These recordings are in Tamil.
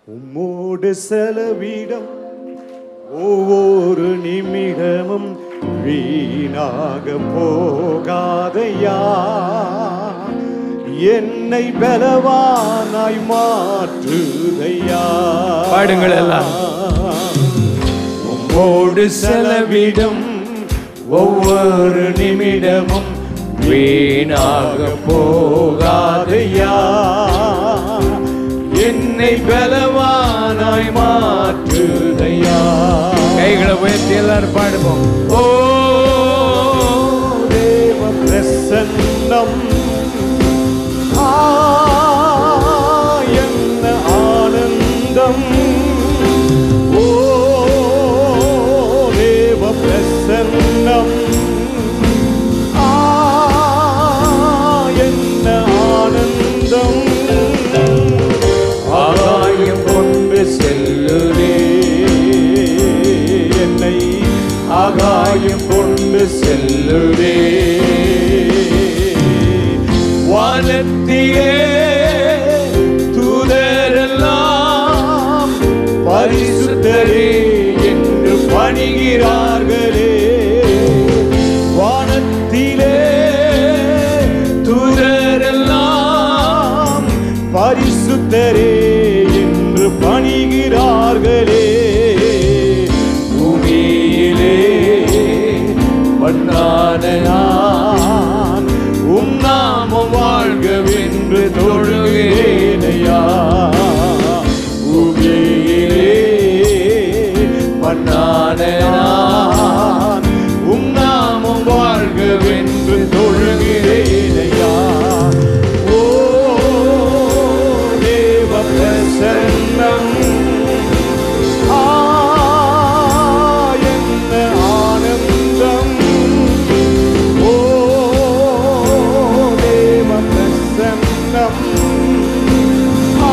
உம்மோடு செலவிடம் ஒவ்வொரு நிமிடமும் வீணாக போகாதையா என்னை பலவானாய் மாற்றுதையா பாடுங்கள் எல்லாம். உம்மோடு செலவிடம் ஒவ்வொரு நிமிடமும் வீணாக போகாதையா என்னை பலவானாய் மாற்றுதையா கைகளை உயர்த்தி எல்லாரும் பாடுவோம் ஓ தேவ பிரசன்னம் ஆ, என்ன ஆனந்தம் ஓ தேவ பிரசன்னம் ஆ, என்ன ஆனந்தம் ஆகாயம் கொண்டு செல்லுதே என்னை ஆகாயம் கொண்டு செல்லுதே வானத்திலே தூதரெல்லாம் பரிசுத்தரே என்று பணிகிறார்களே வானத்திலே தூதரெல்லாம் பரிசுத்தரே என்று பணிகிறார்களே பூமியிலே பண்ணான நான் உம் நாமம் வாழ்கவென்று தொழுகிறேனையா பூமியிலே பண்ணான நான் உம் நாமம் வாழ்கவென்று தொழுகிறேனையா ஓ தேவ பிரசன்னம் ஆ, என்ன ஆனந்தம் ஓ தேவ பிரசன்னம் ஆ,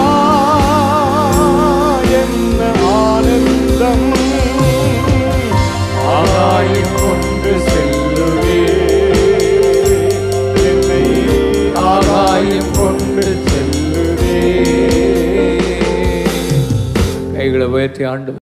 என்ன ஆனந்தம் ஆகாயம் கொண்டு செல்லுவே என்னை ஆகாயம் கொண்டு செல்லுவே கைகளை உயர்த்தி ஆண்டு